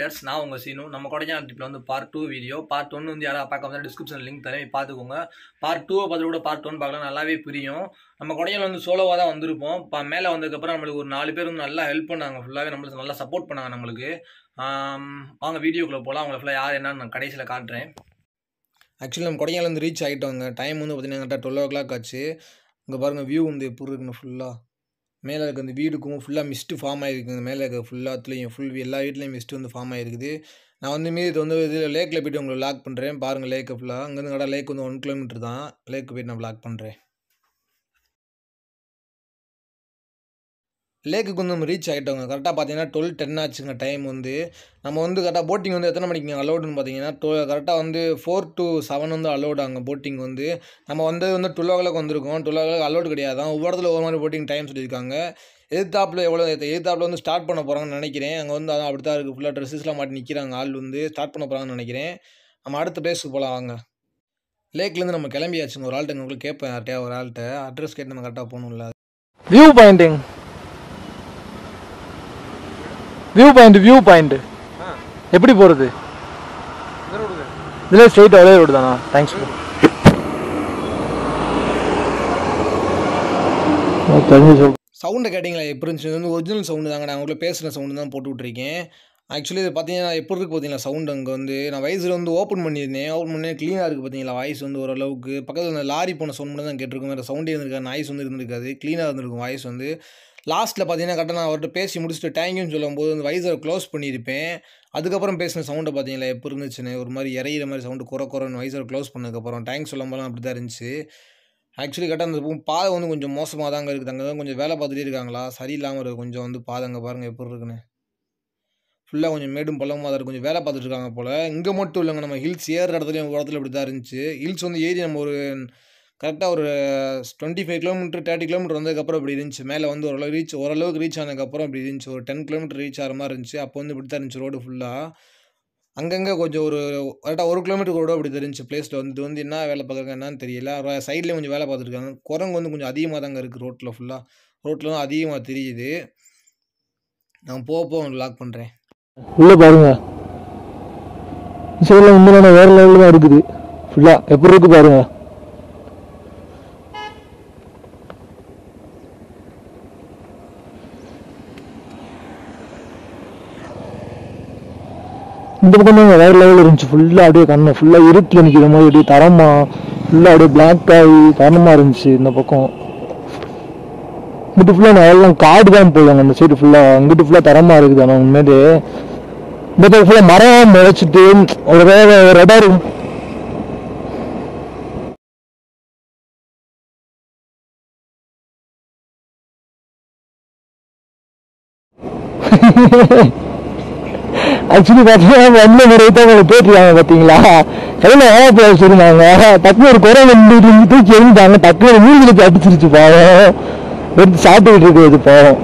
Riders நான் உங்கள் சீனு நம்ம கொடைக்கானல் ட்ரிப்பில் வந்து பார்ட் டூ வீடியோ பார்ட் ஒன்று வந்து யாராவது பார்க்க வந்தால் டிஸ்கிரிப்ஷன் லிங்க் தரேன் போய் பார்த்துக்கோங்க பார்ட் டூவை பார்த்து கூட பார்ட் ஒன் பார்க்கலாம் நல்லாவே புரியும் நம்ம கொடைக்கானல் வந்து சோலோவாக தான் வந்திருப்போம் இப்போ மேலே வந்ததுக்கப்புறம் நம்மளுக்கு ஒரு நாலு பேர் வந்து நல்லா ஹெல்ப் பண்ணாங்க ஃபுல்லாகவே நம்மளுக்கு நல்லா சப்போர்ட் பண்ணாங்க நம்மளுக்கு ஆம், வாங்க வீடியோக்குள்ளே போகலாம் அவங்கள ஃபுல்லாக யார் என்னன்னு நான் கடைசியில் காட்டுறேன் ஆக்சுவலி நம்ம கொடைக்கானல் வந்து ரீச் ஆகிட்டோங்க டைம் வந்து பார்த்தீங்கன்னா கரெக்டாக டுவெல் ஓ கிளாக் ஆச்சு இங்கே பாருங்கள் வியூ வந்து எப்படி இருக்குன்னு ஃபுல்லாக மேலே இருக்க அந்த வீடுக்கும் ஃபுல்லாக மிஸ்ட்டு ஃபார்ம் ஆகிருக்குங்க மேலே இருக்க ஃபுல்லாத்துலேயும் ஃபுல் எல்லா வீட்லேயும் மிஸ்ட்டு வந்து ஃபார்ம் ஆகிருக்குது நான் வந்து மீதி இது வந்து இது லேக்கில் போய்ட்டு உங்களுக்கு லாக் பண்ணுறேன் பாருங்கள் லேக்கை ஃபுல்லாக அங்கேருந்து கடை லேக் வந்து ஒன் கிலோமீட்டர் தான் லேக்கு போய்ட்டு நான் லாக் பண்ணுறேன் லேக்குக்கு வந்து நம்ம ரீச் ஆகிட்டோங்க கரெக்டாக பார்த்தீங்கன்னா டுவெல் டென் ஆச்சுங்க டைம் வந்து நம்ம வந்து கரெக்டாக போட்டிங் வந்து எத்தனை மணிக்கு அலௌடுன்னு பார்த்தீங்கன்னா டொ கரெக்டாக வந்து ஃபோர் டு செவன் வந்து அலௌடு அங்கே போட்டிங் வந்து நம்ம வந்து வந்து டுவெல் ஓ கிளாக் வந்திருக்கோம் டுவெல் ஓ கிளாக் அலௌடு கிடையாது தான் ஒவ்வொரு இடத்துல ஒரு மாதிரி போட்டிங் டைம் சொல்லியிருக்காங்க எதிர்த்தாப்பில் எவ்வளோ எதிர்த்தாப்பில் வந்து ஸ்டார்ட் பண்ண போகிறாங்கன்னு நினைக்கிறேன் அங்கே வந்து அதான் அப்படி தான் இருக்குது ஃபுல்லாக ட்ரெஸ்ஸஸ்லாம் மாட்டி நிற்கிறாங்க ஆள் வந்து ஸ்டார்ட் பண்ண போகிறாங்கன்னு நினைக்கிறேன் நம்ம அடுத்த பிளேஸுக்கு போகலாம் வாங்க லேக்லேருந்து நம்ம கிளம்பியாச்சுங்க ஒரு ஆள்கிட்ட உங்களுக்கு கேட்பேன் யார்ட்டையா ஒரு ஆள்கிட்ட அட்ரஸ் கேட்டு நம்ம கரெக்டாக போகணும்ல view pointing view point view point எப்படி போகிறது இதில் ஸ்ட்ரெயிட் ஒரே ரோடு தானா தேங்க்ஸ் ப்ரோ தெரிஞ்சு சொல் சவுண்டை கேட்டிங்களா எப்படி இருந்துச்சு இது வந்து ஒரிஜினல் சவுண்டு தாங்க நான் உங்களை பேசுகிற சவுண்டு தான் போட்டு விட்ருக்கேன் ஆக்சுவலி இது பார்த்தீங்கன்னா எப்படி இருக்குது பார்த்தீங்களா சவுண்ட் அங்கே வந்து நான் வயசில் வந்து ஓப்பன் பண்ணியிருந்தேன் ஓப்பன் பண்ணி க்ளீனாக இருக்குது பார்த்தீங்களா வாய்ஸ் வந்து ஓரளவுக்கு பக்கத்தில் அந்த லாரி போன சவுண்ட் மட்டும் தான் கேட்டிருக்கும் வேறு சவுண்டே இருந்திருக்காது நாய்ஸ் வந்து இருந்திருக்காது க்ளீனாக இருந்திருக்கும் வாய்ஸ் வந்து லாஸ்ட்டில் பார்த்தீங்கன்னா கரெக்டாக நான் அவர்கிட்ட பேசி முடிச்சுட்டு டேங்க்னு சொல்லும்போது அந்த வைசரை க்ளோஸ் பண்ணியிருப்பேன் அதுக்கப்புறம் பேசின சவுண்டை பார்த்தீங்களா எப்படி இருந்துச்சுன்னு ஒரு மாதிரி இறையிற மாதிரி சவுண்டு குறை குறைன்னு வைசரை க்ளோஸ் பண்ணதுக்கப்புறம் டேங்க் சொல்லும் போதெல்லாம் அப்படி தான் இருந்துச்சு ஆக்சுவலி கரெக்டாக அந்த பூ- பாதை வந்து கொஞ்சம் மோசமாக தாங்க இருக்குது அங்கே தான் கொஞ்சம் வேலை பார்த்துட்டே இருக்காங்களா சரியில்லாமல் இருக்குது கொஞ்சம் வந்து பாதை அங்கே பாருங்கள் எப்படி இருக்குன்னு ஃபுல்லாக கொஞ்சம் மேடும் பள்ளமாக தான் இருக்கு கொஞ்சம் வேலை பார்த்துட்டு இருக்காங்க போல் இங்கே மட்டும் இல்லைங்க நம்ம ஹில்ஸ் ஏறுற இடத்துலையும் ஒரு இடத்துல இப்படி தான் இருந்துச்சு ஹில்ஸ் வந்து ஏறி நம்ம ஒரு கரெக்டாக ஒரு twenty five kilometre thirty kilometre வந்ததுக்கப்புறம் இப்படி இருந்துச்சு மேலே வந்து ஓரளவு ரீச் ஓரளவுக்கு ரீச் ஆனதுக்கப்புறம் இப்படி இருந்துச்சு ஒரு டென் கிலோமீட்டர் ரீச் ஆகிற மாதிரி இருந்துச்சு அப்போ வந்து இப்படி தான் இருந்துச்சு ரோடு ஃபுல்லாக அங்கங்கே கொஞ்சம் ஒரு கரெக்டாக ஒரு கிலோமீட்டர் ரோடு அப்படி தெரிஞ்சு பிளேஸில் வந்து இது வந்து என்ன வேலை பார்க்குறாங்க என்னன்னு தெரியல சைட்லேயும் கொஞ்சம் வேலை பார்த்துருக்காங்க குரங்கு வந்து கொஞ்சம் அதிகமாக தாங்க இருக்குது ரோட்டில் ஃபுல்லாக ரோட்டில் தான் அதிகமாக தெரியுது நான் போக போக லாக் பண்ணுறேன் உள்ளே பாருங்க சைடில் உண்மையான வேறு லெவலில் தான் இருக்குது ஃபுல்லாக எப்படி இருக்கு பாருங்க இந்த பக்கம் தான் வேறு லெவலில் இருந்துச்சு ஃபுல்லாக அப்படியே கண்ணை ஃபுல்லாக இருட்டில் நிற்கிற மாதிரி அப்படியே தரமா ஃபுல்லாக அப்படியே பிளாக் ஆகி தரமாக இருந்துச்சு இந்த பக்கம் இங்கிட்டு ஃபுல்லாக எல்லாம் காடு தான் போடுவாங்க அந்த சைடு ஃபுல்லாக அங்கிட்டு ஃபுல்லாக தரமாக இருக்குது ஆனால் உண்மையிலே இந்த பக்கம் ஃபுல்லாக மரம் முளைச்சிட்டு ஒரு வேற ஒரு இடம் இருக்கும் ஆக்சுவலி பார்த்தீங்கன்னா ஒன்றில் முறை தான் அவங்க போட்டுருக்காங்க பார்த்தீங்களா கையில் ஏழாப்பில் வச்சுருந்தாங்க டக்குனு ஒரு குறை வந்து தூக்கி எறிஞ்சாங்க டக்குனு மூஞ்சிலுக்கு அடிச்சிருச்சு பாவம் எடுத்து சாப்பிட்டுக்கிட்டு இருக்குது பாவம்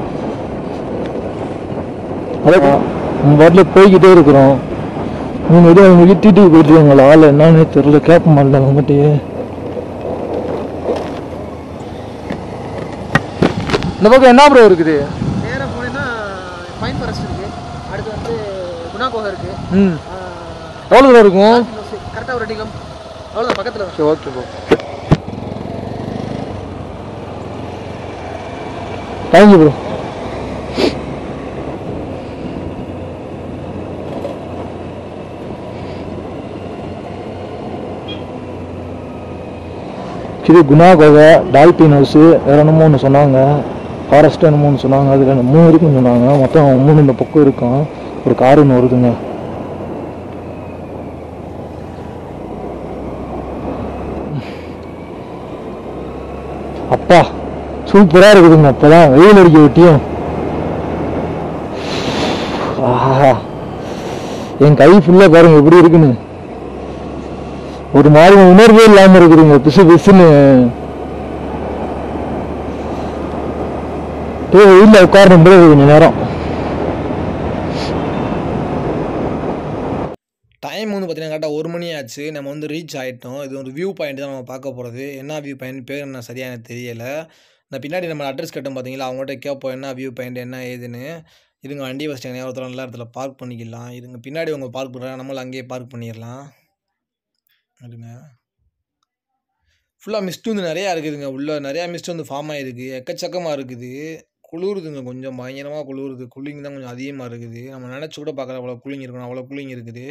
அதான் நம்ம பாட்டில் போய்கிட்டே இருக்கிறோம் அவங்க எதுவும் அவங்க இட்டிட்டு போயிட்டுருக்காங்களா ஆள் என்னன்னு தெரியல கேட்க மாட்டேன் அவங்ககிட்டே இந்த பக்கம் என்ன ப்ரோ இருக்குது நேராக போனீங்கன்னா ஃபைன் ஃபாரஸ்ட் இருக்கு அடுத்து வந்து குணா குகை இருக்கு ம் எவ்வளோ தூரம் இருக்கும் கரெக்டாக ஒரு டிகம் அவ்வளோதான் பக்கத்தில் சரி ஓகே ப்ரோ தேங்க்யூ ப்ரோ இது குணா குகை டால்பின் ஹவுஸு வேற என்னமோ ஒன்று சொன்னாங்க ஃபாரஸ்ட் என்னமோ ஒன்று சொன்னாங்க அதில் என்ன மூணு இருக்குன்னு சொன்னாங்க மொத்தம் மூணு இந்த பக்கம் இருக்கும் ஒரு கார் ஒன்று வருதுங்க அப்பா சூப்பராக இருக்குதுங்க அப்போதான் வெயில் அடிக்க வெட்டியும் ஆஹா என் கை ஃபுல்லாக பாருங்க எப்படி இருக்குன்னு ஒரு மாதிரி உணர்வே இல்லாமல் இருக்குதுங்க பிசு பிசுன்னு ஏ வெயிலில் உட்காரணும் போல இருக்கு கொஞ்ச நேரம் டைம் வந்து பார்த்தீங்கன்னா கரெக்டாக ஒரு மணி ஆச்சு நம்ம வந்து ரீச் ஆகிட்டோம் இது ஒரு வியூ பாயிண்ட் தான் நம்ம பார்க்க போகிறது என்ன வியூ பாயிண்ட் பேர் என்ன சரியாக எனக்கு தெரியலை நான் பின்னாடி நம்ம அட்ரஸ் கேட்டோம் பார்த்தீங்களா அவங்கள்ட்ட கேட்போம் என்ன வியூ பாயிண்ட் என்ன ஏதுன்னு இருங்க வண்டியை வச்சிட்டாங்க ஒருத்தர் நல்ல இடத்துல பார்க் பண்ணிக்கலாம் இருங்க பின்னாடி அவங்க பார்க் பண்ணுறாங்க நம்மளும் அங்கேயே பார்க் பண்ணிடலாம் இருங்க ஃபுல்லாக மிஸ்ட் வந்து நிறையா இருக்குதுங்க உள்ள நிறையா மிஸ்ட் வந்து ஃபார்ம் ஆகிருக்கு எக்கச்சக்கமாக இருக்குது குளிருதுங்க கொஞ்சம் பயங்கரமாக குளிருது கூலிங் தான் கொஞ்சம் அதிகமாக இருக்குது நம்ம நினச்சி கூட பார்க்கல அவ்வளோ கூலிங் இருக்கணும் அவ்வளோ கூலிங் இருக்குது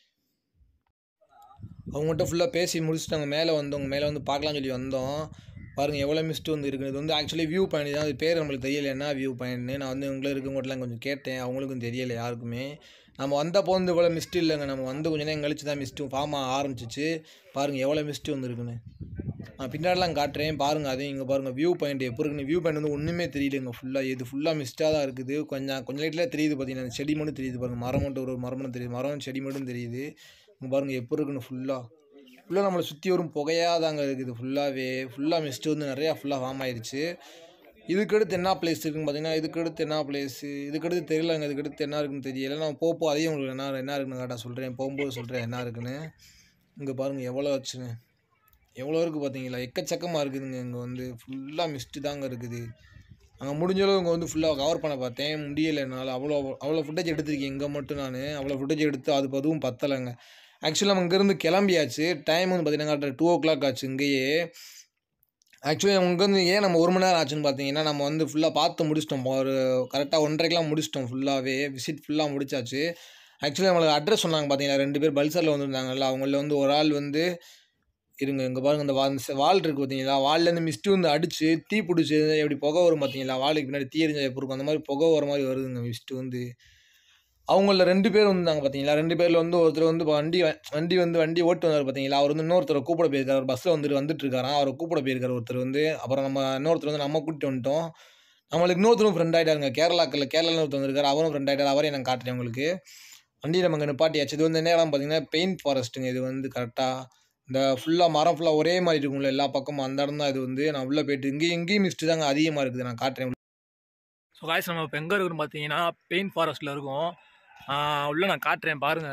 அவங்ககிட்ட ஃபுல்லாக பேசி முடிச்சுட்டாங்க மேலே வந்தவங்க மேலே வந்து பார்க்கலாம்னு சொல்லி வந்தோம் பாருங்கள் எவ்வளோ மிஸ்ட் வந்து இருக்குது இது வந்து ஆக்சுவலி வியூ பாயிண்ட் தான் அது பேர் நம்மளுக்கு தெரியல என்ன வியூ பாயிண்ட்னு நான் வந்து உங்களை இருக்கவங்கட்டலாம் கொஞ்சம் கேட்டேன் அவங்களுக்கும் தெரியல யாருக்குமே நம்ம வந்தப்போ வந்து இவ்வளோ மிஸ்ட் இல்லைங்க நம்ம வந்து கொஞ்ச நேரம் கழிச்சு தான் மிஸ்ட்டு ஃபார்ம் ஆக ஆரம்பிச்சிச்சு பாருங்கள் எவ்வளோ மிஸ்ட் வந்துருக்குன்னு நான் பின்னாடிலாம் காட்டுறேன் பாருங்கள் அதையும் இங்கே பாருங்கள் வியூ பாயிண்ட் எப்போ இருக்குன்னு வியூ பாயிண்ட் வந்து ஒன்றுமே தெரியலங்க ஃபுல்லாக இது ஃபுல்லாக மிஸ்ட்டாக தான் இருக்குது கொஞ்சம் கொஞ்சம் லைட்டில் தெரியுது பார்த்தீங்கன்னா அந்த செடி மட்டும் தெரியுது பாருங்கள் மரம் மட்டும் ஒரு மரம் மட்டும் தெரியுது மரம் செடி மட்டும் தெரியுது இங்கே பாருங்கள் எப்போ இருக்குன்னு ஃபுல்லாக ஃபுல்லாக நம்மளை சுற்றி வரும் புகையாக தாங்க இருக்குது ஃபுல்லாகவே ஃபுல்லாக மிஸ்ட்டு வந்து நிறையா ஃபுல்லாக ஃபார்ம் ஆயிடுச்சு இதுக்கடுத்து என்ன பிளேஸ் இருக்குன்னு பார்த்தீங்கன்னா இதுக்கடுத்து என்ன பிளேஸு இதுக்கடுத்து தெரியலங்க இதுக்கடுத்து என்ன இருக்குன்னு தெரியல நான் போக போக அதையும் உங்களுக்கு என்ன என்ன இருக்குன்னு கேட்டால் சொல்கிறேன் போகும்போது சொல்கிறேன் என்ன இருக்குன்னு இங்கே பாருங்கள் எவ்வளோ ஆச்சுன்னு எவ்வளோ இருக்குது பார்த்தீங்களா எக்கச்சக்கமாக இருக்குதுங்க இங்கே வந்து ஃபுல்லாக மிஸ்ட்டு தாங்க இருக்குது அங்கே முடிஞ்ச அளவு இங்கே வந்து ஃபுல்லாக கவர் பண்ண பார்த்தேன் முடியலை என்னால் அவ்வளோ அவ்வளோ ஃபுட்டேஜ் எடுத்திருக்கேன் இங்கே மட்டும் நான் அவ்வளோ ஃபுட்டேஜ் எடுத்து அது அதுவும் பத்தலைங்க ஆக்சுவலாக நம்ம இங்கேருந்து கிளம்பியாச்சு டைம் வந்து பார்த்தீங்கன்னா டூ ஓ கிளாக் ஆச்சு இங்கேயே ஆக்சுவலி இங்கேருந்து ஏன் நம்ம ஒரு மணி நேரம் ஆச்சுன்னு பார்த்தீங்கன்னா நம்ம வந்து ஃபுல்லாக பார்த்து முடிச்சிட்டோம் ஒரு கரெக்டாக ஒன்றரைக்கெலாம் முடிச்சிட்டோம் ஃபுல்லாகவே விசிட் ஃபுல்லாக முடிச்சாச்சு ஆக்சுவலி நம்மளுக்கு அட்ரஸ் சொன்னாங்க பார்த்தீங்கன்னா ரெண்டு பேர் பல்சரில் வந்திருந்தாங்கல்ல அவங்கள வந்து ஒரு ஆள் வந்து இருங்க இங்கே பாருங்க இந்த வா வால் இருக்குது பார்த்தீங்களா வால்லேருந்து மிஸ்ட்டு வந்து அடித்து தீ பிடிச்சி எப்படி புகை வரும் பார்த்தீங்களா வாளுக்கு பின்னாடி தீ எரிஞ்சா எப்படி இருக்கும் அந்த மாதிரி புகை வர மாதிரி வருதுங்க மிஸ்ட்டு வந்து அவங்கள ரெண்டு பேர் வந்தாங்க பார்த்தீங்களா ரெண்டு பேரில் வந்து ஒருத்தர் வந்து வண்டி வண்டி வந்து வண்டி ஓட்டு வந்தார் பார்த்தீங்களா அவர் வந்து இன்னொருத்தரை கூப்பிட போயிருக்காரு அவர் பஸ்ஸில் வந்துட்டு வந்துட்டு இருக்காராம் அவரை கூப்பிட போயிருக்காரு ஒருத்தர் வந்து அப்புறம் நம்ம இன்னொருத்தர் வந்து நம்ம கூட்டிட்டு வந்துட்டோம் நம்மளுக்கு இன்னொருத்தரும் ஃப்ரெண்ட் ஆகிட்டாருங்க கேரளாக்கில் கேரளாவில் ஒருத்தர் வந்திருக்காரு அவரும் ஃப்ரெண்ட் ஆகிட்டார் அவரே நான் காட்டுறேன் உங்களுக்கு வண்டி நம்ம இங்கே நிப்பாட்டியாச்சு இது வந்து என்ன இடம் பார்த்தீங்கன்னா பெயின் ஃபாரஸ்ட்டுங்க இது வந்து கரெக்டாக இந்த ஃபுல்லாக மரம் ஃபுல்லாக ஒரே மாதிரி இருக்கும்ல எல்லா பக்கமும் அந்த இடம் தான் இது வந்து நான் உள்ளே போயிட்டு இங்கேயும் இங்கேயும் மிஸ்ட்டு தாங்க அதிகமாக இருக்குது நான் காட்டுறேன் ஸோ காய்ஸ் நம்ம இப்போ எங்கே இருக்குன்னு பார்த்தீங்கன்னா பெயின் ஃபாரஸ்ட்டில் இருக்கோம் ஆஹ் உள்ள நான் காட்டுறேன் பாருங்க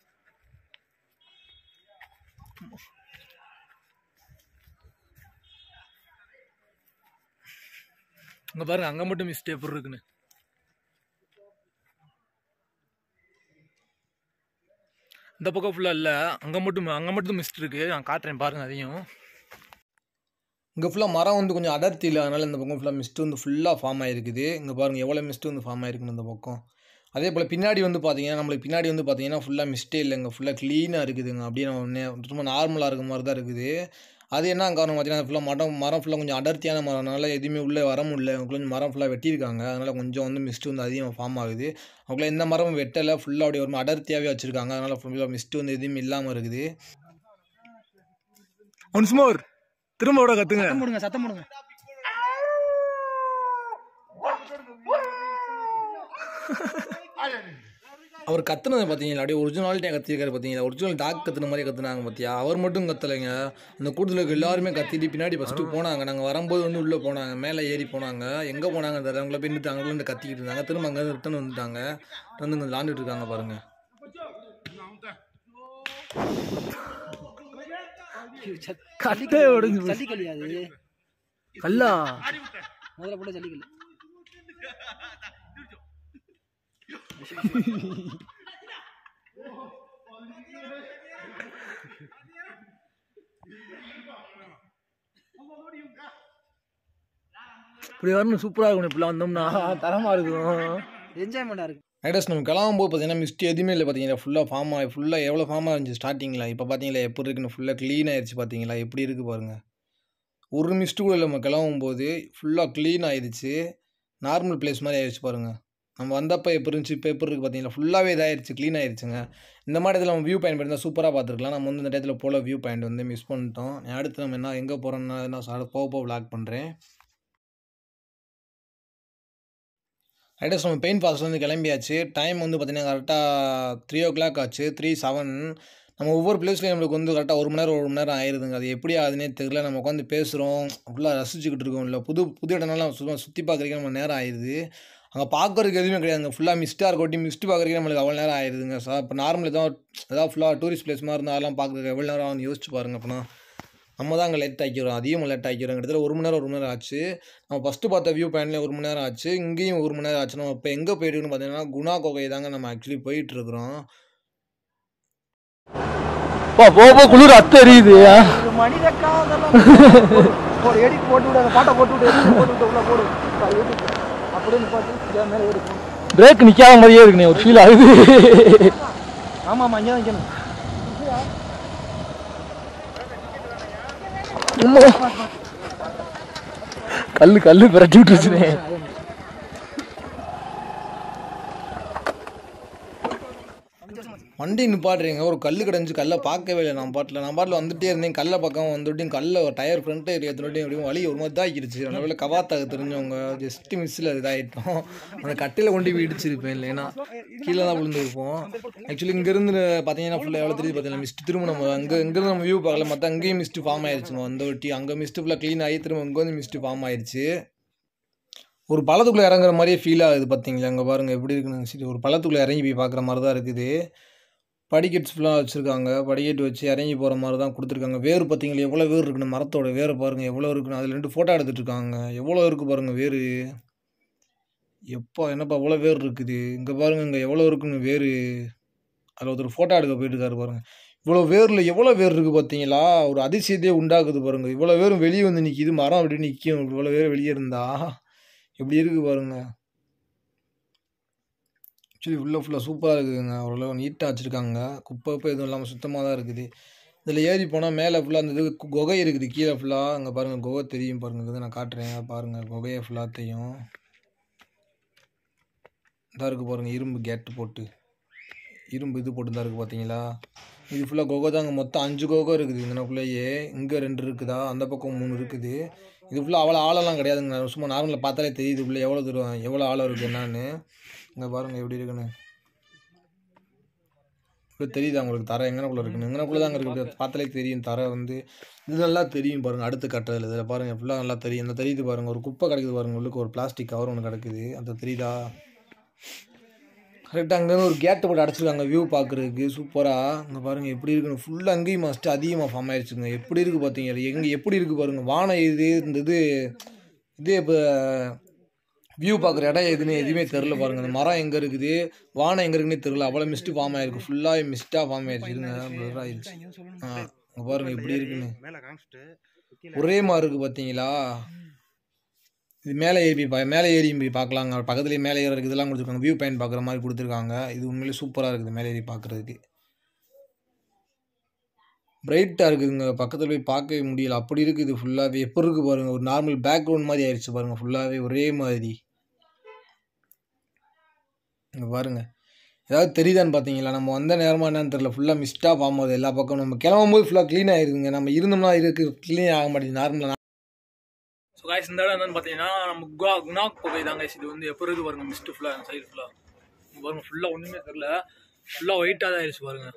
இங்கே பாருங்க அங்கே மட்டும் மிஸ்ட் எப்படி இருக்குன்னு இந்த பக்கம் ஃபுல்லாக இல்லை அங்கே மட்டும் அங்கே மட்டும் மிஸ்ட் இருக்குது நான் காட்டுறேன் பாருங்க அதையும் இங்கே ஃபுல்லாக மரம் வந்து கொஞ்சம் அடர்த்தி இல்லை அதனால் இந்த பக்கம் ஃபுல்லாக மிஸ்ட் வந்து ஃபுல்லாக ஃபார்ம் ஆகிருக்குது இங்கே பாருங்கள் எவ்வளோ மிஸ்ட் வந்து ஃபார்ம் ஆயிருக்குன்னு இந்த பக்கம் அதே போல் பின்னாடி வந்து பார்த்தீங்கன்னா நம்மளுக்கு பின்னாடி வந்து பார்த்தீங்கன்னா ஃபுல்லாக மிஸ்டே இல்லைங்க ஃபுல்லாக க்ளீனாக இருக்குதுங்க அப்படியே நம்ம நே- ரொம்ப நார்மலாக இருக்க மாதிரி தான் இருக்குது அது என்ன காரணம் பார்த்தீங்கன்னா ஃபுல்லாக மரம் மரம் ஃபுல்லாக கொஞ்சம் அடர்த்தியான மரம்னால எதுவுமே உள்ளே வர முடியல கொஞ்சம் மரம் ஃபுல்லாக வெட்டியிருக்காங்க அதனால் கொஞ்சம் வந்து மிஸ்ட் வந்து அதிகமாக ஃபார்ம் ஆகுது அவங்கள எந்த மரமும் வெட்டலை ஃபுல்லாக அப்படியே ஒரு அடர்த்தியாகவே வச்சுருக்காங்க அதனால் ஃபுல்லாக மிஸ்ட் வந்து எதுவுமே இல்லாமல் இருக்குது ஒன்ஸ் மோர் திரும்ப விட கற்றுங்க சத்தம் போடுங்க சத்தம் போடுங்க அவர் கத்துனதை பார்த்தீங்களா அப்படியே ஒரிஜினாலிட்டியாக கத்திருக்காரு பார்த்தீங்களா ஒரிஜினல் டாக் கத்துன மாதிரி கத்துனாங்க பார்த்தியா அவர் மட்டும் கத்தலைங்க அந்த கூட்டத்தில் எல்லாருமே கத்திட்டு பின்னாடி ஃபஸ்ட்டு போனாங்க நாங்கள் வரும்போது வந்து உள்ளே போனாங்க மேலே ஏறி போனாங்க எங்கே போனாங்க தெரியல அவங்கள போய் நின்று அங்கே இருந்து கத்திக்கிட்டு இருந்தாங்க திரும்ப அங்கே ரிட்டன் வந்துட்டாங்க வந்து இங்கே விளாண்டுட்டு இருக்காங்க பாருங்கள் கட்டே உடைஞ்சு போச்சு. ஜல்லிக்கல்லி அது கல்லா முதல்ல போட்ட ஜல்லிக்கல்லி இப்படி வரணும் சூப்பராக இருக்கணும் இப்படிலாம் வந்தோம்னா தரமாக இருக்கும் என்ஜாய்மெண்ட்டாக இருக்கு ரைடர்ஸ் நம்ம கிளம்பும்போது பார்த்தீங்கன்னா மிஸ்ட் எதுவுமே இல்லை பார்த்தீங்களா ஃபுல்லாக ஃபார்ம் ஆகி ஃபுல்லாக எவ்வளோ ஃபார்ம் இருந்துச்சு ஸ்டார்டிங்கில் இப்போ பார்த்தீங்களா எப்படி இருக்குன்னு ஃபுல்லாக க்ளீன் ஆயிடுச்சு பார்த்தீங்களா எப்படி இருக்குது பாருங்கள் ஒரு மிஸ்ட்டு கூட இல்லை நம்ம கிளம்பும்போது ஃபுல்லாக க்ளீன் ஆயிடுச்சு நார்மல் பிளேஸ் மாதிரி ஆயிடுச்சு பாருங்கள் நம்ம வந்தப்போ எப்படி இருந்துச்சு இப்போ எப்படி இருக்குது பார்த்தீங்களா ஃபுல்லாகவே இதாகிடுச்சு க்ளீன் ஆயிடுச்சுங்க இந்த மாதிரி இடத்துல நம்ம வியூ பாயிண்ட் இருந்தால் சூப்பராக பார்த்துருக்கலாம் நம்ம வந்து இந்த டயத்தில் போல வியூ பாயிண்ட் வந்து மிஸ் பண்ணிட்டோம் அடுத்து நம்ம என்ன எங்கே போகிறோம்னா நான் போக போக விளாக் பண்ணுறேன் ரைடர்ஸ் நம்ம பெயின் ஃபால்ஸ் வந்து கிளம்பியாச்சு டைம் வந்து பார்த்தீங்கன்னா கரெக்டாக த்ரீ ஓ கிளாக் ஆச்சு த்ரீ செவன் நம்ம ஒவ்வொரு பிளேஸ்லையும் நம்மளுக்கு வந்து கரெக்டாக ஒரு மணி நேரம் ஒரு மணி நேரம் ஆயிருதுங்க அது எப்படி ஆகுதுன்னே தெரியல நம்ம உட்காந்து பேசுகிறோம் ஃபுல்லாக ரசிச்சுக்கிட்டு இருக்கோம் இல்லை புது புது இடம்னால சும்மா சுற்றி பார்க்குறதுக்கு நம்ம நேரம் ஆயிடுது அங்கே பார்க்கறதுக்கு எதுவுமே கிடையாதுங்க ஃபுல்லாக மிஸ்டாக இருக்கட்டி மிஸ்ட் பார்க்குறதுக்கு நம்மளுக்கு அவ்வளோ நேரம் ஆயிடுதுங்க சார் இப்போ நார்மல் ஏதாவது ஏதாவது ஃபுல்லாக டூரிஸ்ட் பிளேஸ் மாதிரி இருந்தால் அதெல்லாம் பார்க்குறதுக்கு எவ்வளோ நேரம் ஆகும்னு யோசிச்சு பாருங்க அப்படின்னா நம்ம தான் அங்கே லேட் ஆக்கிக்கிறோம் அதிகமாக லேட் ஆக்கிக்கிறோம் கிட்டத்தட்ட ஒரு மணி நேரம் ஒரு மணி நேரம் ஆச்சு நம்ம ஃபஸ்ட்டு பார்த்த வியூ பாயிண்ட்லேயே ஒரு மணி நேரம் ஆச்சு இங்கேயும் ஒரு மணி நேரம் ஆச்சு நம்ம இப்போ எங்கே போயிட்டுருக்குன்னு பார்த்தீங்கன்னா குணா குகை தாங்க நம்ம ஆக்சுவலி போயிட்டுருக்குறோம் பா போக போக குளிர் அத்தை எரியுது ஒரு மனித காதெல்லாம் ஒரு எடிட் போட்டு விடு அந்த பாட்டை போட்டு விட்டு edit போட்டு விட்டு உள்ள போடு அது edit. அப்படியே நிப்பாட்டு இதே மேலே ஏறி போ. பிரேக் நிக்காத மாதிரியே இருக்குண்ணே ஒரு ஃபீல் ஆகுது ஆமா ஆமா இங்கே தான் நிற்கணும் கல்லு கல்லு பிரட்டி விட்டுருச்சுனே வண்டி நிப்பாட்டுறீங்க ஒரு கல் கிடந்துச்சு கல்லை பார்க்கவே இல்லை நான் பாட்டில் நான் பாட்டில் வந்துட்டே இருந்தேன் கல்லை பக்கம் வந்துட்டும் கல்லை டயர் ஃப்ரண்ட்டு ஏற்றினோட்டையும் எப்படியும் வழி ஒரு மாதிரி இதாகிருச்சு நல்ல கவாத்தாக தெரிஞ்சவங்க ஜஸ்ட் மிஸ்ஸில் இதாகிட்டோம் அந்த கட்டையில் கொண்டு போய் இடிச்சிருப்பேன் இல்லைன்னா கீழே தான் விழுந்திருப்போம் ஆக்சுவலி இங்கேருந்து பார்த்தீங்கன்னா ஃபுல்லாக எவ்வளோ தெரியுது பார்த்தீங்கன்னா மிஸ்ட் திரும்ப நம்ம அங்கே இங்கேருந்து நம்ம வியூ பார்க்கல மற்ற அங்கேயும் மிஸ்ட் ஃபார்ம் ஆயிடுச்சுங்க அந்த ஒட்டி அங்கே மிஸ்ட் ஃபுல்லாக க்ளீன் ஆகி திரும்ப இங்கே வந்து மிஸ்ட் ஃபார்ம் ஆயிடுச்சு ஒரு பள்ளத்துக்குள்ளே இறங்குற மாதிரியே ஃபீல் ஆகுது பார்த்தீங்களா அங்கே பாருங்கள் எப்படி இருக்குன்னு சரி ஒரு பள்ளத்துக்குள்ளே இறங்கி போய் பார்க்குற மாதிரி தான் இருக்குது படிக்கட்ஸ் ஃபுல்லாக வச்சுருக்காங்க படிக்கட்டு வச்சு இறங்கி போகிற மாதிரி தான் கொடுத்துருக்காங்க வேர் பார்த்தீங்களா எவ்வளோ வேர் இருக்குன்னு மரத்தோட வேரை பாருங்கள் எவ்வளோ இருக்குன்னு அதில் ரெண்டு ஃபோட்டோ எடுத்துட்டு இருக்காங்க எவ்வளோ இருக்குது பாருங்கள் வேர் எப்பா என்னப்பா எவ்வளோ வேர் இருக்குது இங்கே பாருங்கள் இங்கே எவ்வளோ இருக்குன்னு வேர் அதில் ஒருத்தர் ஃபோட்டோ எடுக்க போயிட்டுருக்காரு பாருங்கள் இவ்வளோ வேரில் எவ்வளோ வேர் இருக்குது பார்த்தீங்களா ஒரு அதிசயத்தையே உண்டாக்குது பாருங்கள் இவ்வளோ வேரும் வெளியே வந்து நிற்கிது மரம் அப்படி நிற்கும் இவ்வளோ வேர் வெளியே இருந்தா எப்படி இருக்குது பாருங்கள் ஆக்சுவலி உள்ளே ஃபுல்லாக சூப்பராக இருக்குதுங்க ஓரளவு நீட்டாக வச்சுருக்காங்க குப்பை குப்பை எதுவும் இல்லாமல் சுத்தமாக தான் இருக்குது இதில் ஏறி போனால் மேலே ஃபுல்லாக அந்த இது கு- குகை இருக்குது கீழே ஃபுல்லாக அங்கே பாருங்கள் குகை தெரியும் பாருங்கள் இது நான் காட்டுறேன் பாருங்கள் குகையை ஃபுல்லாக தெரியும் இதாக இருக்குது பாருங்கள் இரும்பு கேட்டு போட்டு இரும்பு இது போட்டு தான் இருக்குது பார்த்தீங்களா இது ஃபுல்லாக குகை தாங்க மொத்தம் அஞ்சு குகை இருக்குது இங்கனக்குள்ளேயே இங்கே ரெண்டு இருக்குதா அந்த பக்கம் மூணு இருக்குது இது ஃபுல்லாக அவ்வளோ ஆழம்லாம் கிடையாதுங்க நான் சும்மா நார்மலாக பார்த்தாலே தெரியுது உள்ளே எவ்வளோ தூரம் எவ்வளோ ஆழம் இருக்குது என்னன்னு இங்கே பாருங்கள் எப்படி இருக்குன்னு இப்போ தெரியுதா உங்களுக்கு தரை எங்கனக்குள்ளே இருக்குன்னு எங்கனக்குள்ளே தாங்க இருக்குது பார்த்தாலே தெரியும் தரை வந்து இது நல்லா தெரியும் பாருங்கள் அடுத்து கட்டுறதுல இதில் பாருங்கள் ஃபுல்லாக நல்லா தெரியும் இந்த தெரியுது பாருங்கள் ஒரு குப்பை கிடக்குது பாருங்கள் உள்ளுக்கு ஒரு பிளாஸ்டிக் கவர் ஒன்று கிடக்குது அந்த தெரியுதா கரெக்டாக அங்கேருந்து ஒரு கேட்டு போட்டு அடைச்சிருக்காங்க வியூ பார்க்குறதுக்கு சூப்பராக அங்கே பாருங்கள் எப்படி இருக்குன்னு ஃபுல்லாக அங்கேயும் மஸ்ட்டு அதிகமாக ஃபார்ம் ஆயிடுச்சுங்க எப்படி இருக்குது பார்த்தீங்க எங்கே எப்படி இருக்குது பாருங்கள் வானம் இது இந்த இது இது இப்போ வியூ பார்க்குற இடம் எதுன்னு எதுவுமே தெரில பாருங்கள் இந்த மரம் எங்கே இருக்குது வானம் எங்கே இருக்குன்னே தெரில அவ்வளோ மிஸ்ட்டு ஃபார்ம் ஆயிருக்கு ஃபுல்லாக மிஸ்ட்டாக ஃபார்ம் ஆயிடுச்சு இருங்க blur ஆயிடுச்சு ஆ அங்கே பாருங்கள் எப்படி இருக்குன்னு ஒரே மாதிரி இருக்குது பார்த்தீங்களா இது மேலே ஏறி போய் பா- மேலே ஏறி போய் பார்க்கலாங்க பக்கத்துலேயே மேலே ஏறதுக்கு இதெல்லாம் கொடுத்துருக்காங்க வியூ பாயிண்ட் பார்க்குற மாதிரி கொடுத்துருக்காங்க இது உண்மையிலேயே சூப்பராக இருக்குது மேலே ஏறி பார்க்குறதுக்கு பிரைட்டாக இருக்குதுங்க பக்கத்தில் போய் பார்க்கவே முடியல அப்படி இருக்குது ஃபுல்லாகவே எப்போ இருக்குது பாருங்கள் ஒரு நார்மல் பேக்ரவுண்ட் மாதிரி ஆயிடுச்சு பாருங்கள் ஃபுல்லாகவே ஒரே மாதிரி இங்கே பாருங்கள் ஏதாவது தெரியுதான்னு பார்த்தீங்களா நம்ம வந்த நேரமாக என்னன்னு தெரில ஃபுல்லாக மிஸ்டாக பார்க்கும்போது எல்லா பக்கம் நம்ம கிளம்பும் போது ஃபுல்லாக க்ளீன் ஆயிருதுங்க நம்ம இருந்தோம்னா இருக்கு க்ளீன் ஆக மாட்டேங்குது நார்மலாக ஸோ காய்ஸ் இந்த இடம் என்னன்னு பார்த்தீங்கன்னா நம்ம குணா குணா குகை தான் guys. இது வந்து எப்போ இருக்கு பாருங்க மிஸ்ட் ஃபுல்லாக சைடு ஃபுல்லாக பாருங்க ஃபுல்லாக ஒன்றுமே தெரில ஃபுல்லாக ஒயிட்டாக தான் ஆயிடுச்சு பாருங்க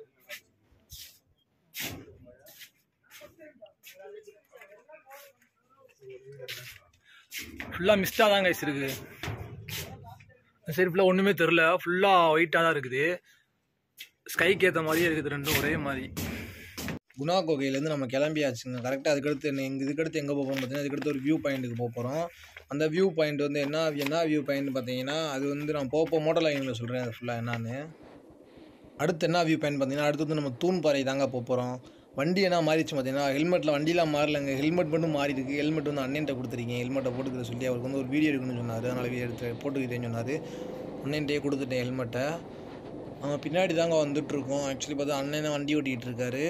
ஃபுல்லாக மிஸ்டாக தான் கைஸ் இருக்குது இந்த சைடு ஃபுல்லாக ஒன்றுமே தெரில ஃபுல்லாக ஒயிட்டாக தான் இருக்குது ஸ்கைக்கு ஏற்ற மாதிரியே இருக்குது ரெண்டும் ஒரே மாதிரி குணா குகையிலேருந்து நம்ம கிளம்பியாச்சுங்க கரெக்டாக அதுக்கடுத்து என்ன எங்கள் இதுக்கடுத்து எங்கே போக போகிறோம் பார்த்தீங்கன்னா அதுக்கடுத்து ஒரு வியூ பாயிண்ட்டுக்கு போக போகிறோம் அந்த வியூ பாயிண்ட் வந்து என்ன என்ன வியூ பாயிண்ட் பார்த்தீங்கன்னா அது வந்து நான் போக போக மோட்டர் லைனில் சொல்கிறேன் அது ஃபுல்லாக என்னன்னு அடுத்து என்ன வியூ பாயிண்ட் பார்த்தீங்கன்னா அடுத்து வந்து நம்ம தூண்பாறை தாங்க போக போகிறோம் வண்டி என்ன மாறிடுச்சு பார்த்தீங்கன்னா ஹெல்மெட்டில் வண்டிலாம் மாறலைங்க ஹெல்மெட் மட்டும் மாறி இருக்கு ஹெல்மெட் வந்து அண்ணன்ட்ட கொடுத்துருக்கீங்க ஹெல்மெட்டை போட்டுக்கிற சொல்லி அவருக்கு வந்து ஒரு வீடியோ எடுக்கணும்னு சொன்னார் அதனால் வீடியோ எடுத்து போட்டுக்கிறேன்னு சொன்னார் அண்ணன்ட்டே கொடுத்துட்டேன் ஹெல்மெட்டை நம்ம பின்னாடி தாங்க வந்துட்டுருக்கோம் ஆக்சுவலி பார்த்தா அண்ணன் வண்டி ஓட்டிகிட்டு இருக்காரு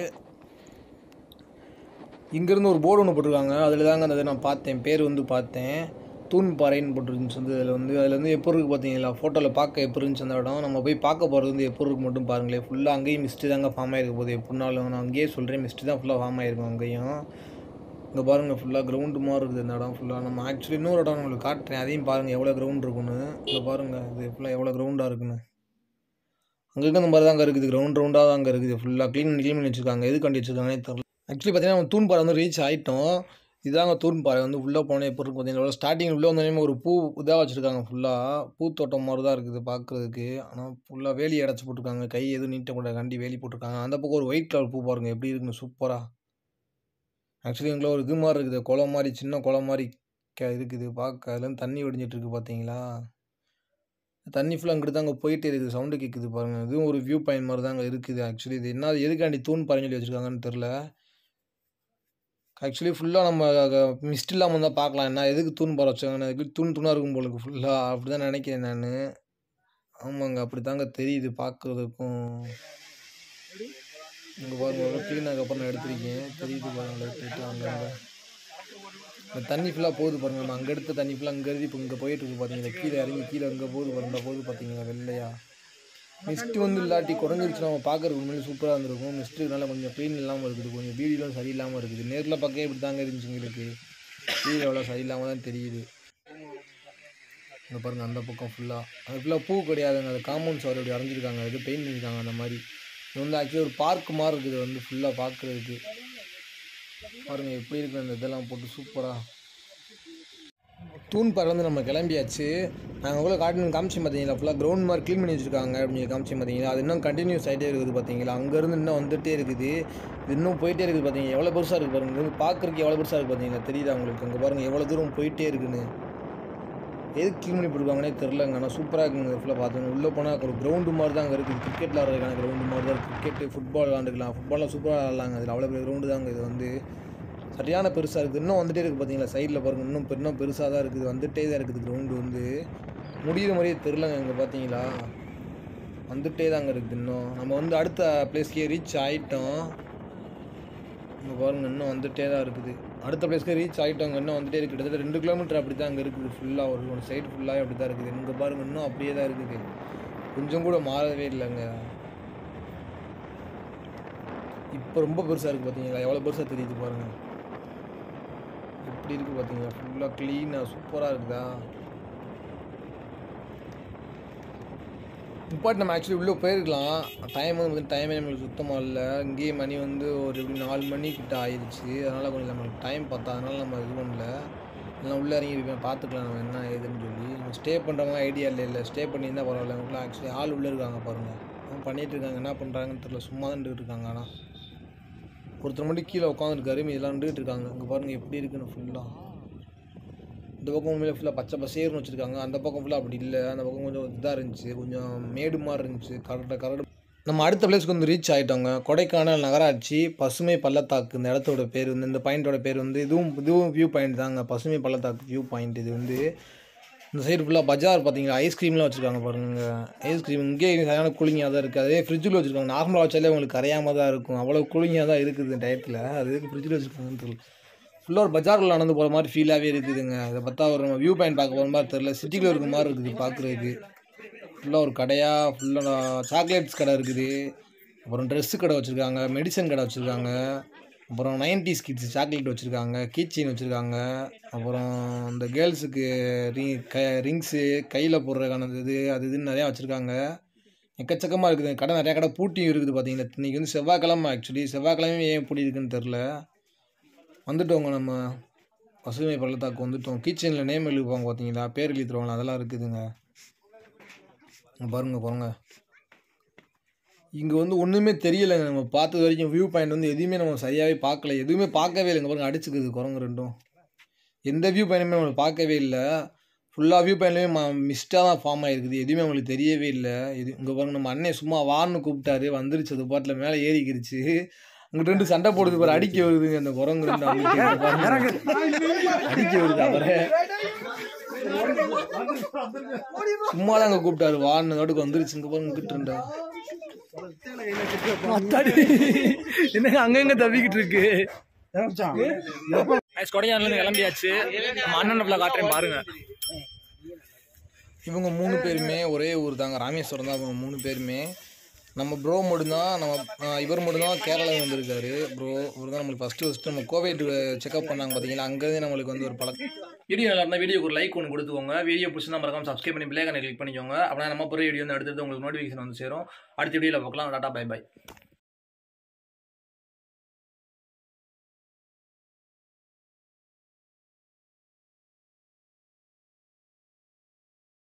இங்கேருந்து ஒரு போர்டு ஒன்று போட்டிருக்காங்க அதில் தாங்க அந்த இதை நான் பார்த்தேன் பேர் வந்து பார்த்தேன் தூண் பாறைன்னு போட்டிருந்துச்சு வந்து அதில் வந்து அதில் வந்து எப்போ இருக்குது பார்த்தீங்களா ஃபோட்டோவில் பார்க்க எப்போ இருந்துச்சு அந்த இடம் நம்ம போய் பார்க்க போகிறது வந்து எப்போ இருக்கு மட்டும் பாருங்களேன் ஃபுல்லாக அங்கேயும் மிஸ்ட்டு தாங்க ஃபார்ம் ஆகிருக்க போகுது எப்படினாலும் நான் அங்கேயே சொல்கிறேன் மிஸ்ட்டு தான் ஃபுல்லாக ஃபார்ம் ஆகிருக்கும் அங்கேயும் இங்கே பாருங்கள் ஃபுல்லாக கிரவுண்டு மாதிரி இருக்குது இந்த இடம் ஃபுல்லாக நம்ம ஆக்சுவலி இன்னொரு இடம் உங்களுக்கு காட்டுறேன் அதையும் பாருங்கள் எவ்வளோ கிரவுண்ட் இருக்குன்னு இங்கே பாருங்கள் இது ஃபுல்லாக எவ்வளோ கிரவுண்டாக இருக்குன்னு அங்கே இருக்க மாதிரி தாங்க இருக்குது கிரவுண்ட் ரவுண்டாக தாங்க இருக்குது ஃபுல்லாக க்ளீன் க்ளீன் பண்ணி வச்சுருக்காங்க எது கண்டி வச்சுருக்காங்கன்னே தெரியல ஆக்சுவலி பார்த்தீங்கன்னா நம்ம தூண்பாறை வந்து ரீச் ஆகிட்டோம் இதாங்க தூண்பாறை வந்து உள்ளே போனே எப்போ இருக்கு பார்த்தீங்கன்னா ஸ்டார்டிங் உள்ளே வந்தோடனே ஒரு பூ இதாக வச்சுருக்காங்க ஃபுல்லாக பூத்தோட்டம் மாதிரி தான் இருக்குது பார்க்குறதுக்கு ஆனால் ஃபுல்லாக வேலி அடைச்சி போட்டிருக்காங்க கை எதுவும் நீட்ட கூட கண்டி வேலி போட்டிருக்காங்க அந்த பக்கம் ஒரு ஒயிட் கலர் பூ பாருங்க எப்படி இருக்குன்னு சூப்பராக ஆக்சுவலி எங்களை ஒரு இது மாதிரி இருக்குது குளம் மாதிரி சின்ன குளம் மாதிரி க இருக்குது பார்க்க அதுலேருந்து தண்ணி வடிஞ்சிட்டு இருக்கு பார்த்தீங்களா தண்ணி ஃபுல்லாக அங்கிட்டு தான் அங்கே போயிட்டே இருக்குது சவுண்டு கேட்குது பாருங்கள் இதுவும் ஒரு வியூ பாயிண்ட் மாதிரி தான் அங்கே இருக்குது ஆக்சுவலி இது என்ன எதுக்காண்டி தூண் பாறைன்னு சொல்லி வச்சுருக்காங்கன்னு தெரில ஆக்சுவலி ஃபுல்லாக நம்ம மிஸ்ட் இல்லாமல் இருந்தால் பார்க்கலாம் என்ன எதுக்கு தூண் பாறை வச்சாங்கன்னு அதுக்கு தூண் தூணாக இருக்கும் போல இருக்கு ஃபுல்லாக அப்படி தான் நினைக்கிறேன் நான் ஆமாங்க அப்படி தாங்க தெரியுது பார்க்குறதுக்கும் இங்கே பாருங்க எவ்வளோ க்ளீனாக அப்புறம் நான் எடுத்திருக்கேன் தெரியுது பாருங்க லைட்டாக அங்கே அங்கே இந்த தண்ணி ஃபுல்லாக போகுது பாருங்க நம்ம அங்கே எடுத்த தண்ணி ஃபுல்லாக அங்கே இருந்து இப்போ இங்கே போயிட்டு இருக்கு பார்த்தீங்களா கீழே இறங்கி கீழே அங்கே போகுது பாருங்க போகுது பார்த்தீங்களா வெள்ளையா மிஸ்ட் வந்து இல்லாட்டி குறைஞ்சிருச்சு நம்ம பார்க்கறதுக்கு உண்மையிலே சூப்பராக இருந்திருக்கும் மிஸ்ட்டுனால கொஞ்சம் க்ளீன் இல்லாமல் இருக்குது கொஞ்சம் வீடியோலாம் சரியில்லாமல் இருக்குது நேரில் பார்க்க இப்படி தாங்க இருந்துச்சு எங்களுக்கு வீடியோ எவ்வளோ சரியில்லாமல் தான் தெரியுது இங்கே பாருங்கள் அந்த பக்கம் ஃபுல்லாக அது ஃபுல்லாக பூ கிடையாதுங்க அது காம்பவுண்ட் சுவர் இப்படி வரைஞ்சிருக்காங்க இது பெயிண்ட் பண்ணியிருக்காங்க அந்த மாதிரி இது வந்து ஆக்சுவலி ஒரு பார்க் மாதிரி இருக்குது வந்து ஃபுல்லாக பார்க்குறதுக்கு பாருங்கள் எப்படி இருக்குது அந்த இதெல்லாம் போட்டு சூப்பராக தூண் பாறை வந்து நம்ம கிளம்பியாச்சு நாங்கள் கூட காட்டினு காமிச்சு பார்த்தீங்களா ஃபுல்லாக கிரவுண்ட் மாதிரி க்ளீன் பண்ணி வச்சுருக்காங்க அப்படின்னு காமிச்சு பார்த்தீங்களா அது இன்னும் கண்டினியூஸ் ஆகிட்டே இருக்குது பார்த்தீங்களா அங்கேருந்து இன்னும் வந்துகிட்டே இருக்குது இது இன்னும் போயிட்டே இருக்குது பார்த்தீங்க எவ்வளோ பெருசாக இருக்குது பாருங்க இது பார்க்குறதுக்கு எவ்வளோ பெருசாக இருக்குது பார்த்தீங்களா தெரியுதா உங்களுக்கு அங்கே பாருங்கள் எவ்வளோ தூரம் போயிட்டே இருக்குன்னு எதுக்கு க்ளீன் பண்ணி போட்டுருக்காங்கன்னே தெரிலங்க ஆனால் சூப்பராக இருக்குங்க ஃபுல்லாக பார்த்தோம் உள்ளே போனால் ஒரு கிரவுண்டு மாதிரி தான் அங்கே இருக்குது கிரிக்கெட் விளாட்றதுக்கான கிரவுண்டு மாதிரி தான் கிரிக்கெட்டு ஃபுட்பால் விளாண்டுக்கலாம் ஃபுட்பாலில் சூப்பராக விளாட்லாங்க அதில் அவ்வளோ பெரிய கிரவுண்டு தாங்க இது வந்து சரியான பெருசாக இருக்குது இன்னும் வந்துட்டே இருக்குது பார்த்தீங்களா சைடில் பாருங்கள் இன்னும் பெ- இன்னும் பெருசாக தான் இருக்குது வந்துட்டே தான் இருக்குது கிரவுண்டு வந்து முடிகிற மாதிரியே தெரிலங்க இங்கே பார்த்தீங்களா வந்துட்டே தாங்க இருக்குது இன்னும் நம்ம வந்து அடுத்த பிளேஸ்க்கே ரீச் ஆகிட்டோம் இங்கே பாருங்க இன்னும் வந்துட்டே தான் இருக்குது அடுத்த பிளேஸ்க்கு ரீச் ஆகிட்டோங்க இன்னும் வந்துட்டே இருக்குது கிட்டத்தட்ட ரெண்டு கிலோமீட்டர் அப்படி தான் அங்கே இருக்குது ஃபுல்லாக ஒரு ஒரு சைடு ஃபுல்லாகவே அப்படி தான் இருக்குது இங்கே பாருங்க இன்னும் அப்படியே தான் இருக்குது கொஞ்சம் கூட மாறவே இல்லைங்க இப்போ ரொம்ப பெருசாக இருக்குது பார்த்தீங்களா எவ்வளோ பெருசாக தெரியுது பாருங்கள் எப்படி இருக்குது பார்த்தீங்களா ஃபுல்லாக க்ளீனாக சூப்பராக இருக்குதா இம்பார்ட் நம்ம ஆக்சுவலி உள்ளே போயிருக்கலாம் டைம் வந்து டைமே நம்மளுக்கு சுத்தமாக இல்லை இங்கேயே மணி வந்து ஒரு எப்படி நாலு மணி கிட்ட ஆயிடுச்சு அதனால் கொஞ்சம் நம்மளுக்கு டைம் பார்த்தா அதனால நம்ம இது பண்ணல எல்லாம் உள்ளே இறங்கி இருப்பேன் பார்த்துக்கலாம் நம்ம என்ன ஏதுன்னு சொல்லி நம்ம ஸ்டே பண்ணுற மாதிரி ஐடியா இல்லை இல்லை ஸ்டே பண்ணியிருந்தால் பரவாயில்ல அவங்களுக்குலாம் ஆக்சுவலி ஆள் உள்ளே இருக்காங்க பாருங்கள் அவங்க பண்ணிகிட்டு இருக்காங்க என்ன பண்ணுறாங்கன்னு தெரியல சும்மா தான் நின்றுட்டு இருக்காங்க ஆனால் ஒருத்தர் மட்டும் கீழே உட்காந்துருக்காரு இதெல்லாம் நின்றுட்டு இருக்காங்க இங்கே பாருங்கள் எப்படி இருக்குன்னு ஃபுல்லாக இந்த பக்கம் உண்மையிலே ஃபுல்லாக பச்சை பசேர்னு வச்சுருக்காங்க அந்த பக்கம் ஃபுல்லாக அப்படி இல்லை அந்த பக்கம் கொஞ்சம் இதாக இருந்துச்சு கொஞ்சம் மேடு மாதிரி இருந்துச்சு கரெக்டாக கரடு நம்ம அடுத்த பிளேஸ்க்கு வந்து ரீச் ஆகிட்டோங்க கொடைக்கானல் நகராட்சி பசுமை பள்ளத்தாக்கு இந்த இடத்தோட பேர் வந்து இந்த பாயிண்டோட பேர் வந்து இதுவும் இதுவும் வியூ பாயிண்ட் தாங்க பசுமை பள்ளத்தாக்கு வியூ பாயிண்ட் இது வந்து இந்த சைடு ஃபுல்லாக பஜார் பார்த்தீங்களா ஐஸ்கிரீம்லாம் வச்சுருக்காங்க பாருங்க ஐஸ்கிரீம் இங்கே சரியான கூலிங்காக தான் இருக்குது அதே ஃப்ரிட்ஜில் வச்சுருக்காங்க நார்மலாக வச்சாலே உங்களுக்கு கரையாமல் தான் இருக்கும் அவ்வளோ கூலிங்காக தான் இருக்குது இந்த டயத்தில் அது எதுக்கு ஃப்ரிட்ஜில் வச்சுருக்காங்கன்னு தெரியல ஃபுல்லாக ஒரு பஜாரில் நடந்து போகிற மாதிரி ஃபீலாகவே இருக்குதுங்க இதை பார்த்தா ஒரு நம்ம வியூ பாயிண்ட் பார்க்க போகிற மாதிரி தெரில சிட்டிக்குள்ளே இருக்க மாதிரி இருக்குது பார்க்குறதுக்கு ஃபுல்லாக ஒரு கடையாக ஃபுல்லாக சாக்லேட்ஸ் கடை இருக்குது அப்புறம் ட்ரெஸ்ஸு கடை வச்சுருக்காங்க மெடிசன் கடை வச்சுருக்காங்க அப்புறம் நைன்டிஸ் கிட்ஸ் சாக்லேட் வச்சுருக்காங்க கீச்செயின் வச்சுருக்காங்க அப்புறம் இந்த கேர்ள்ஸுக்கு ரிங் க ரிங்ஸு கையில் போடுறதுக்கான இது அது இதுன்னு நிறையா வச்சுருக்காங்க எக்கச்சக்கமாக இருக்குது கடை நிறையா கடை பூட்டியும் இருக்குது பார்த்தீங்கன்னா இன்றைக்கி வந்து செவ்வாய்க்கிழமை ஆக்சுவலி செவ்வாய்க்கிழமை ஏன் பூட்டி இருக்குன்னு தெரில வந்துட்டோங்க நம்ம பசுமை பள்ளத்தாக்கு வந்துட்டோம் கிச்சனில் நேம் எழுதிப்பாங்க பார்த்தீங்களா பேர் எழுதி தருவாங்களா அதெல்லாம் இருக்குதுங்க இங்க பாருங்க பாருங்க இங்கே வந்து ஒன்றுமே தெரியலைங்க நம்ம பார்த்தது வரைக்கும் வியூ பாயிண்ட் வந்து எதுவுமே நம்ம சரியாகவே பார்க்கல எதுவுமே பார்க்கவே இல்லைங்க பாருங்க அடிச்சுக்குது குரங்கு ரெண்டும் எந்த வியூ பாயிண்ட்டுமே நம்மளுக்கு பார்க்கவே இல்லை ஃபுல்லாக வியூ பாயிண்ட்லேயுமே மிஸ்டாக தான் ஃபார்ம் ஆகிருக்குது எதுவுமே அவங்களுக்கு தெரியவே இல்லை இது இங்கே பாருங்க நம்ம அண்ணன் சும்மா வான்னு கூப்பிட்டாரு வந்துருச்சு அது பாட்டில் மேலே ஏறிக்கிருச்சு அங்கிட்ட ரெண்டு சண்டை போடுது பாரு அடிக்க வருதுங்க அந்த குரங்கு ரெண்டு அவங்களுக்கு இங்க பாருங்க. அடிக்க வருது அவரை சும்மா தான் அங்கே கூப்பிட்டாரு வான்னு நடுக்கு வந்துருச்சு இங்கே பாருங்க இங்கிட்டு ரெண்டு என்னங்க அங்கங்க தவிக்கிட்டு இருக்கு கொடைக்கானல கிளம்பியாச்சு நம்ம அண்ணன் ஃபுல்லாக காட்டுறேன் பாருங்க இவங்க மூணு பேருமே ஒரே ஊர் தாங்க ராமேஸ்வரம் தான் இவங்க மூணு பேருமே நம்ம ப்ரோ மட்டும்தான் நம்ம ஆஹ் இவர் மட்டும்தான் கேரளா வந்திருக்காரு ப்ரோ இவர் தான் நம்மளுக்கு ஃபஸ்ட்டு ஃபஸ்ட்டு நம்ம கோவிட் செக்அப் பண்ணாங்க பார்த்தீங்களா அங்கேருந்து நம்மளுக்கு வந்து ஒரு பழக்கம் வீடியோ நல்லா இருந்தால் வீடியோக்கு ஒரு லைக் ஒன்று கொடுத்துக்கோங்க வீடியோ பிடிச்சிருந்தா மறக்காம சப்ஸ்கிரைப் பண்ணி பிள்ளைங்க கிளிக் பண்ணிக்கோங்க அப்படின்னா நம்ம போகிற வீடியோ வந்து அடுத்தது உங்களுக்கு நோட்டிஃபிகேஷன் வந்து சேரும் அடுத்த வீடியோவில் பார்க்கலாம் டாட்டா பை பை